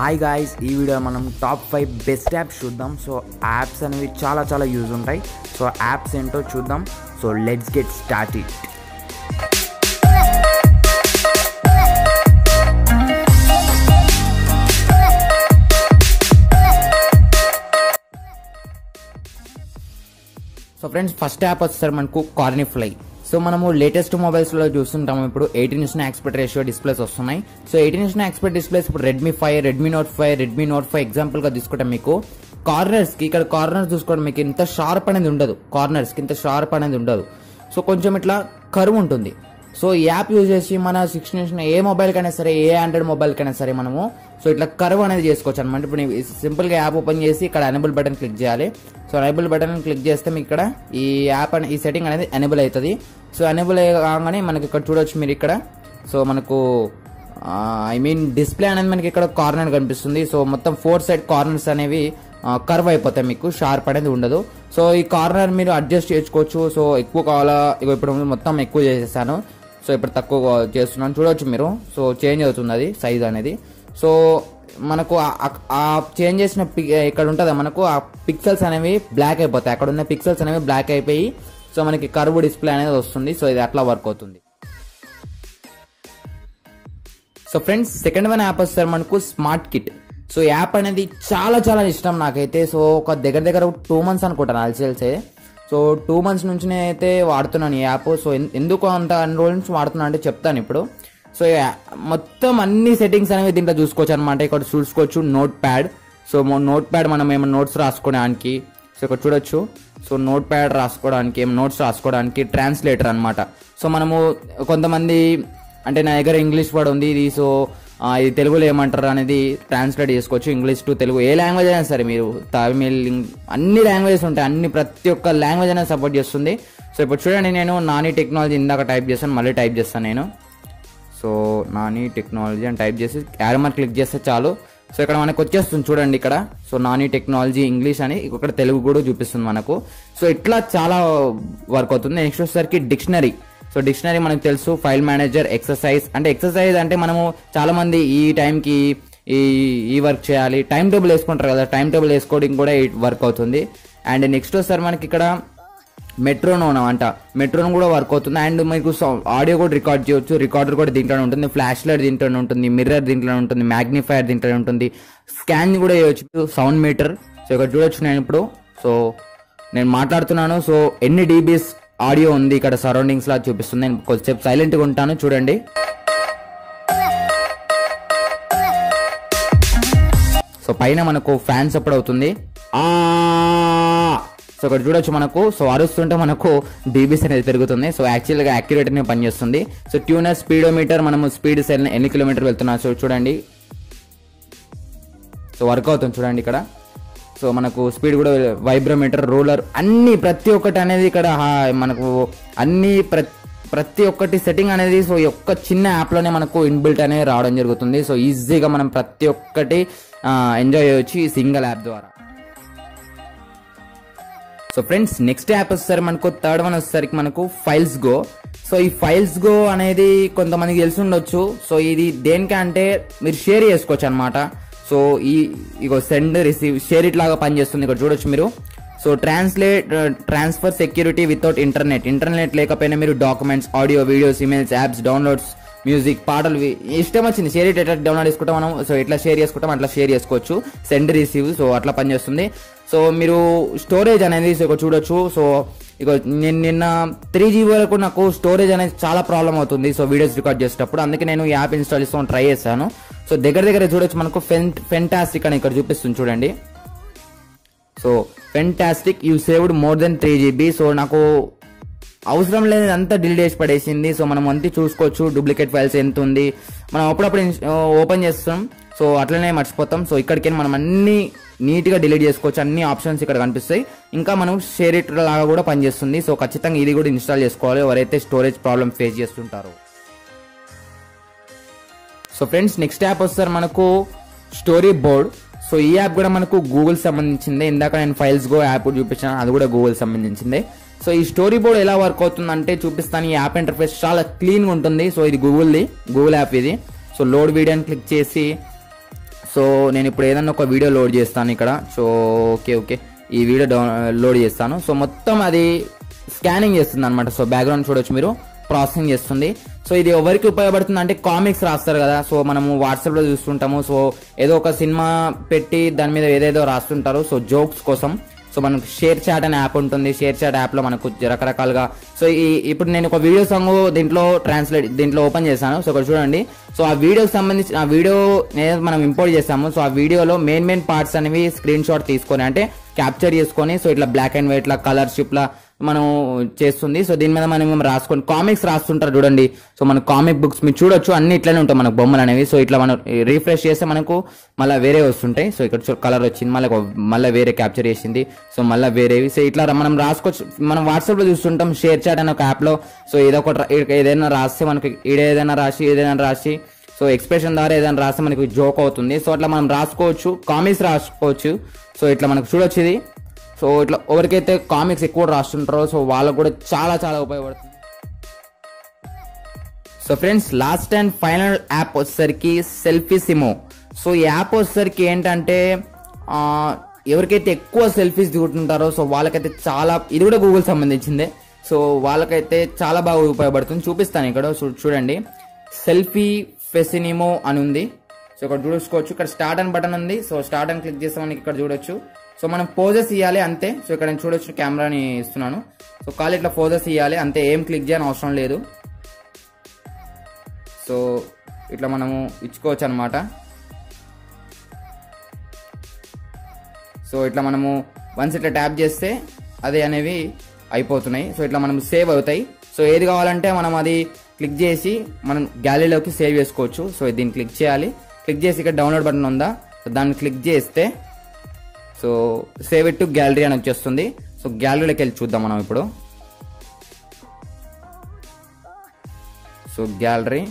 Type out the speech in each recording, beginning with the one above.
hi guys ఈ video మనం top five best apps చూద్దాం సో యాప్స్ అనేవి చాలా చాలా యూజ్ ఉంటాయి సో యాప్స్ ఏంటో చూద్దాం so let's get started so friends first app వచ్చేసరికి మనకు కార్నిఫ్లై సో మనము లేటెస్ట్ మొబైల్స్లో చూస్తుంటాము ఇప్పుడు ఎయిటీన్ ఇచ్చిన ఎక్స్పెక్ట్ రేషియో డిస్ప్లేస్ వస్తున్నాయి సో ఎయిటీన్ ఇచ్చిన ఎక్స్పెక్ట్ డిస్ప్లేస్ ఇప్పుడు Redmi five Redmi note five Redmi note five ఎగ్జాంపుల్గా తీసుకుంటే మీకు కార్నర్స్ కి ఇక్కడ కార్నర్స్ చూసుకోవడం మీకు ఇంత షార్ప్ అనేది ఉండదు కార్నర్స్ కి ఇంత షార్ప్ అనేది ఉండదు సో కొంచెం ఇట్లా కరువు ఉంటుంది సో ఈ యాప్ యూజ్ చేసి మన సిక్స్టీన్ ఇంచ్ ఏ మొబైల్ కైనా సరే ఏ ఆండ్రాయిడ్ మొబైల్ కైనా సరే మనము సో ఇట్లా కర్వ్ అనేది చేసుకోవచ్చు అనమాట ఇప్పుడు సింపుల్ గా యాప్ ఓపెన్ చేసి ఇక్కడ ఎనబుల్ బటన్ క్లిక్ చేయాలి సో ఎనబుల్ బటన్ క్లిక్ చేస్తే మీకు ఇక్కడ ఈ యాప్ అనే ఈ సెట్టింగ్ అనేది ఎనబుల్ అవుతుంది సో ఎనబుల్ కాగానే మనకి ఇక్కడ చూడొచ్చు మీరు ఇక్కడ సో మనకు ఐ మీన్ డిస్ప్లే అనేది మనకి ఇక్కడ కార్నర్ కనిపిస్తుంది సో మొత్తం ఫోర్ సైడ్ కార్నర్స్ అనేవి కర్వ్ అయిపోతాయి మీకు షార్ప్ అనేది ఉండదు సో ఈ కార్నర్ మీరు అడ్జస్ట్ చేసుకోవచ్చు సో ఎక్కువ కావాలా ఇగో ఇప్పుడు మొత్తం ఎక్కువ చేసేసాను సో ఇప్పుడు తక్కువ చేస్తున్నాను చూడవచ్చు మీరు సో చేంజ్ అవుతుంది అది సైజ్ అనేది సో మనకు ఆ- ఆ- ఆ చేంజ్ చేసిన పిక్ ఇక్కడ ఉంటుంది మనకు ఆ పిక్సెల్స్ అనేవి బ్లాక్ అయిపోతాయి అక్కడ ఉన్న పిక్సెల్స్ అనేవి బ్లాక్ అయిపోయి సో మనకి కర్వ్ డిస్ప్లే అనేది వస్తుంది సో ఇది అట్లా వర్క్ అవుతుంది so friends second one app వస్తారు మనకు స్మార్ట్ కిట్ సో యాప్ అనేది చాలా చాలా ఇష్టం నాకైతే సో ఒక దగ్గర దగ్గర టూ మంత్స్ అనుకుంటాను అల్సేల్సే సో టూ మంత్స్ నుంచి నేనైతే వాడుతున్నాను ఈ యాప్ సో ఎన్- ఎందుకు అంత అన్ని రోజుల నుంచి వాడుతున్నా అంటే చెప్తాను ఇప్పుడు సో ఈ యా- మొత్తం అన్ని సెట్టింగ్స్ అనేవి దీంట్లో చూసుకోవచ్చు అనమాట ఇక్కడ చూసుకోవచ్చు notepad so notepad మనం ఏమైనా నోట్స్ రాసుకోవడానికి సో ఇక్కడ చూడొచ్చు సో నోట్ ప్యాడ్ రాసుకోవడానికి ఏం నోట్స్ రాసుకోవడానికి ట్రాన్స్లేటర్ అన్నమాట సో మనము కొంతమంది అంటే నా దగ్గర ఇంగ్లీష్ వర్డ్ ఉంది ఇది సో ఆ, ఇది తెలుగులో ఏమంటారు అనేది ట్రాన్స్లేట్ చేసుకోవచ్చు ఇంగ్లీష్ టు తెలుగు ఏ లాంగ్వేజ్ అయినా సరే మీరు తమిళ్ ఇంగ్- అన్ని లాంగ్వేజెస్ ఉంటాయి అన్ని ప్రతి ఒక్క లాంగ్వేజ్ అనేది సపోర్ట్ చేస్తుంది సో ఇప్పుడు చూడండి నేను నాని టెక్నాలజీ ఇందాక టైప్ చేశాను మళ్ళీ టైప్ చేస్తాను నేను సో నాని టెక్నాలజీ అని టైప్ చేసి యారమర్ క్లిక్ చేస్తే చాలు సో ఇక్కడ మనకు వచ్చేస్తుంది చూడండి ఇక్కడ సో నాని టెక్నాలజీ ఇంగ్లీష్ అని ఇక్కడ తెలుగు కూడా చూపిస్తుంది మనకు సో ఇట్లా చాలా వర్క్ అవుతుంది నెక్స్ట్ వచ్చేసరికి డిక్షనరీ సో డిక్షనరీ మనకు తెలుసు ఫైల్ మేనేజర్ ఎక్సర్సైజ్ అంటే ఎక్సర్సైజ్ అంటే మనము చాలా మంది ఈ టైంకి ఈ ఈ వర్క్ చేయాలి టైం టేబుల్ వేసుకుంటారు కదా టైం టేబుల్ వేసుకోవడం కూడా వర్క్ అవుతుంది అండ్ నెక్స్ట్ వచ్చేసరి మనకి ఇక్కడ మెట్రోనోన్ అంట మెట్రోన్ కూడా వర్క్ అవుతుంది అండ్ మీకు ఆడియో కూడా రికార్డ్ చేయొచ్చు రికార్డర్ కూడా దీంట్లోనే ఉంటుంది ఫ్లాష్ లైట్ దీంట్లోనే ఉంటుంది మిర్రర్ దీంట్లోనే ఉంటుంది మ్యాగ్నిఫైర్ దీంట్లోనే ఉంటుంది స్కాన్ కూడా చేయొచ్చు సౌండ్ మీటర్ సో ఇక్కడ చూడొచ్చు నేను ఇప్పుడు సో నేను మాట్లాడుతున్నాను సో ఎన్ని డీబీస్ ఆడియో ఉంది ఇక్కడ సరౌండింగ్స్ లా చూపిస్తుంది నేను కొద్దిసేపు సైలెంట్ గా ఉంటాను చూడండి సో పైన మనకు ఫ్యాన్ సపోర్ట్ అవుతుంది ఆ సో ఇక్కడ చూడొచ్చు మనకు సో అరుస్తుంటే మనకు డీబీస్ అనేది పెరుగుతుంది సో యాక్చువల్గా యాక్యురేట్ అనేది పనిచేస్తుంది సో ట్యూనర్ స్పీడోమీటర్ మనము స్పీడ్ ఎన్ని కిలోమీటర్ వెళ్తున్నా సో చూడండి సో వర్క్ అవుతుంది చూడండి ఇక్కడ సో మనకు స్పీడ్ కూడా వైబ్రోమీటర్ రూలర్ అన్ని ప్రతి ఒక్కటి అనేది ఇక్కడ హా- మనకు అన్ని ప్ర- ప్రతి ఒక్కటి సెట్టింగ్ అనేది సో ఈ ఒక్క చిన్న యాప్లోనే మనకు ఇన్బిల్ట్ అనేది రావడం జరుగుతుంది సో ఈజీగా మనం ప్రతి ఒక్కటి ఎంజాయ్ చేయొచ్చు ఈ సింగిల్ యాప్ ద్వారా సో ఫ్రెండ్స్ నెక్స్ట్ యాప్ వచ్చేసరికి మనకు థర్డ్ వన్ వచ్చేసరికి మనకు ఫైల్స్ గో సో ఈ ఫైల్స్ గో అనేది కొంతమందికి తెలిసి ఉండొచ్చు సో ఇది దేనికంటే మీరు షేర్ చేసుకోవచ్చు అనమాట సో ఈ ఇగో సెండ్ రిసీవ్ షేర్ ఇట్ లాగా పనిచేస్తుంది ఇక్కడ చూడొచ్చు మీరు so translate transfer security without internet internet లేకపోయినా మీరు documents audio videos emails apps downloads music పాటలు వి- ఇష్టం వచ్చింది షేర్ ఇట్ ఎట్లా డౌన్లోడ్ చేసుకుంటాం మనం సో ఎట్లా షేర్ చేసుకుంటాం అట్లా షేర్ చేసుకోవచ్చు సెండ్ రిసీవ్ సో అట్లా పనిచేస్తుంది సో మీరు స్టోరేజ్ అనేది సో ఇక్కడ చూడొచ్చు సో ఇక నేను నిన్న త్రీ జీబీ వరకు నాకు స్టోరేజ్ అనేది చాలా ప్రాబ్లం అవుతుంది సో వీడియోస్ రికార్డ్ చేసేటప్పుడు అందుకే నేను ఈ యాప్ ఇన్స్టాల్ చేసుకొని ట్రై చేశాను సో దగ్గర దగ్గర చూడొచ్చు మనకు ఫెన్ ఫెంటాస్టిక్ అని ఇక్కడ చూపిస్తుంది చూడండి so fantastic you saved more than three GB so నాకు అవసరం లేదు అంతా డిలీట్ చేసి పడేసింది సో మనం అంతా చూసుకోవచ్చు డూప్లికేట్ ఫైల్స్ ఎంత ఉంది మనం అప్పుడప్పుడు ఓపెన్ చేస్తాం సో అట్లనే మర్చిపోతాం సో ఇక్కడికి మనం అన్ని నీట్గా డిలీట్ చేసుకోవచ్చు అన్ని ఆప్షన్స్ ఇక్కడ కనిపిస్తాయి ఇంకా మనం షేర్ ఇట్ లాగా కూడా పనిచేస్తుంది సో ఖచ్చితంగా ఇది కూడా ఇన్స్టాల్ చేసుకోవాలి ఎవరైతే స్టోరేజ్ ప్రాబ్లం ఫేస్ చేస్తుంటారో సో ఫ్రెండ్స్ నెక్స్ట్ యాప్ వస్తారు మనకు స్టోరీ బోర్డ్ సో ఈ యాప్ కూడా మనకు గూగుల్ సంబంధించిందే ఇందాక నేను ఫైల్స్ గో యాప్ చూపించాను అది కూడా గూగుల్ సంబంధించిందే సో ఈ స్టోరీ బోర్డ్ ఎలా వర్క్ అవుతుందంటే చూపిస్తాను ఈ యాప్ ఇంటర్ఫేస్ చాలా క్లీన్గా ఉంటుంది సో ఇది గూగుల్ది గూగుల్ యాప్ ఇది సో లోడ్ వీడియోని క్లిక్ చేసి సో నేను ఇప్పుడు ఏదన్నా ఒక వీడియో లోడ్ చేస్తాను ఇక్కడ సో ఓకే ఓకే ఈ వీడియో డౌన్ లోడ్ చేస్తాను సో మొత్తం అది స్కానింగ్ చేస్తుంది అనమాట సో బ్యాక్గ్రౌండ్ చూడొచ్చు మీరు ప్రాసెసింగ్ చేస్తుంది సో ఇది ఎవరికి ఉపయోగపడుతుంది అంటే కామిక్స్ రాస్తారు కదా సో మనము వాట్సాప్ లో చూస్తుంటాము సో ఏదో ఒక సినిమా పెట్టి దాని మీద ఏదేదో రాస్తుంటారు సో జోక్స్ కోసం సో మనకు షేర్ చాట్ అనే యాప్ ఉంటుంది షేర్ చాట్ యాప్ లో మనకు రకరకాలుగా సో ఈ ఇప్పుడు నేను ఒక వీడియో సాంగ్ దీంట్లో ట్రాన్స్లేట్ దీంట్లో ఓపెన్ చేశాను సో ఇక్కడ చూడండి సో ఆ వీడియోకి సంబంధించి ఆ వీడియో ఏదైతే మనం ఇంపోర్ట్ చేసాము సో ఆ వీడియోలో మెయిన్ మెయిన్ పార్ట్స్ అనేవి స్క్రీన్ షాట్ తీసుకొని అంటే క్యాప్చర్ చేసుకొని సో ఇట్లా బ్లాక్ అండ్ వైట్ లా కలర్ షిప్ లా మనం చేస్తుంది సో దీని మీద మనం రాసుకొని కామిక్స్ రాస్తుంటారు చూడండి సో మన కామిక్ బుక్స్ మీరు చూడొచ్చు అన్ని ఇట్లానే ఉంటాయి మనకు బొమ్మలు అనేవి సో ఇట్లా మనం రీఫ్రెష్ చేస్తే మనకు మళ్ళీ వేరే వస్తుంటాయి సో ఇక్కడ కలర్ వచ్చింది మళ్ళీ మళ్ళీ వేరే క్యాప్చర్ చేసింది సో మళ్ళీ వేరేవి సో ఇట్లా మనం రాసుకోవచ్చు మనం వాట్సాప్ లో చూస్తుంటాం షేర్ చాట్ అనే ఒక యాప్ లో సో ఏదో ఒక ఏదైనా రాస్తే మనకి ఈడ ఏదైనా రాసి ఏదైనా రాసి సో ఎక్స్ప్రెషన్ ద్వారా ఏదైనా రాస్తే మనకి జోక్ అవుతుంది సో అట్లా మనం రాసుకోవచ్చు కామిక్స్ రాసుకోవచ్చు సో ఇట్లా మనకు చూడొచ్చు ఇది సో ఇట్లా ఎవరికైతే కామిక్స్ ఎక్కువ రాస్తుంటారో సో వాళ్ళకు కూడా చాలా చాలా ఉపయోగపడుతుంది so friends last and final app వచ్చేసరికి సెల్ఫీ సిమో సో ఈ యాప్ వచ్చేసరికి ఏంటంటే ఆ, ఎవరికైతే ఎక్కువ సెల్ఫీస్ దిగుతుంటారో సో వాళ్ళకైతే చాలా ఇది కూడా గూగుల్ సంబంధించిందే సో వాళ్ళకైతే చాలా బాగా ఉపయోగపడుతుంది చూపిస్తాను ఇక్కడ చూ- చూడండి సెల్ఫీ ఫెసినిమో అని ఉంది సో ఇక్కడ చూసుకోవచ్చు ఇక్కడ స్టార్ట్ అని బటన్ ఉంది సో స్టార్ట్ అని క్లిక్ చేస్తే మనకి ఇక్కడ చూడొచ్చు సో మనం పోజెస్ ఇవ్వాలి అంతే సో ఇక్కడ నేను చూడొచ్చు కెమెరాని ఇస్తున్నాను సో కాల్ ఇట్లా పోజెస్ ఇవ్వాలి అంతే ఏం క్లిక్ చేయని అవసరం లేదు సో ఇట్లా మనము ఇచ్చుకోవచ్చు అనమాట సో ఇట్లా మనము వన్స్ ఇట్లా ట్యాప్ చేస్తే అది అనేవి అయిపోతున్నాయి సో ఇట్లా మనం సేవ్ అవుతాయి సో ఏది కావాలంటే మనం అది క్లిక్ చేసి మనం గ్యాలరీలోకి సేవ్ చేసుకోవచ్చు సో దీన్ని క్లిక్ చేయాలి క్లిక్ చేసి ఇక్కడ డౌన్లోడ్ బటన్ ఉందా సో దాన్ని క్లిక్ చేస్తే so save it to gallery అని వచ్చేస్తుంది సో గ్యాలరీలోకి వెళ్ళి చూద్దాం మనం ఇప్పుడు సో గ్యాలరీ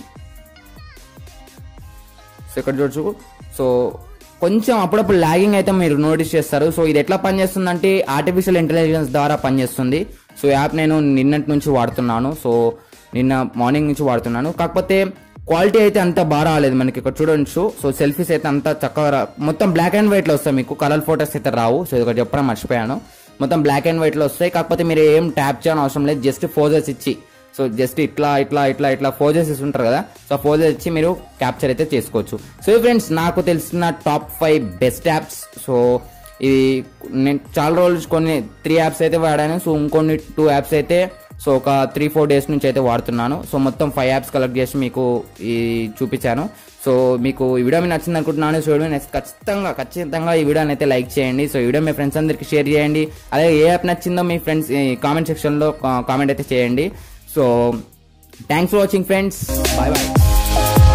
సో ఇక్కడ చూడొచ్చు సో కొంచెం అప్పుడప్పుడు లాగింగ్ అయితే మీరు నోటీస్ చేస్తారు సో ఇది ఎట్లా పనిచేస్తుందంటే ఆర్టిఫిషియల్ ఇంటెలిజెన్స్ ద్వారా పనిచేస్తుంది సో యాప్ నేను నిన్నటి నుంచి వాడుతున్నాను సో నిన్న మార్నింగ్ నుంచి వాడుతున్నాను కాకపోతే క్వాలిటీ అయితే అంత బాగా రాలేదు మనకి ఇక్కడ చూడొచ్చు సో సెల్ఫీస్ అయితే అంత చక్కగా రా మొత్తం బ్లాక్ అండ్ వైట్ లో వస్తాయి మీకు కలర్ ఫోటోస్ అయితే రావు సో ఇది ఒకటి చెప్పడం మర్చిపోయాను మొత్తం బ్లాక్ అండ్ వైట్ లో వస్తాయి కాకపోతే మీరు ఏం ట్యాప్ చేయని అవసరం లేదు జస్ట్ ఫోజెస్ ఇచ్చి సో జస్ట్ ఇట్లా ఇట్లా ఇట్లా ఇట్లా ఫోజెస్ ఉంటారు కదా సో ఫోజెస్ ఇచ్చి మీరు క్యాప్చర్ అయితే చేసుకోవచ్చు సో ఫ్రెండ్స్ నాకు తెలిసిన top five best apps so ఇది నేను చాలా రోజులు కొన్ని త్రీ యాప్స్ అయితే వాడాను సో ఇంకొన్ని టూ యాప్స్ అయితే సో ఒక త్రీ ఫోర్ డేస్ నుంచి అయితే వాడుతున్నాను సో మొత్తం ఫైవ్ యాప్స్ కలెక్ట్ చేసి మీకు ఈ చూపించాను సో మీకు ఈ వీడియో మీకు నచ్చింది అనుకుంటున్నాను సో వీడియో నెక్స్ట్ ఖచ్చితంగా ఖచ్చితంగా ఈ వీడియోని అయితే లైక్ చేయండి సో ఈ వీడియో మీ ఫ్రెండ్స్ అందరికి షేర్ చేయండి అలాగే ఏ యాప్ నచ్చిందో మీ ఫ్రెండ్స్ కామెంట్ సెక్షన్లో కామెంట్ అయితే చేయండి so thanks for watching friends bye bye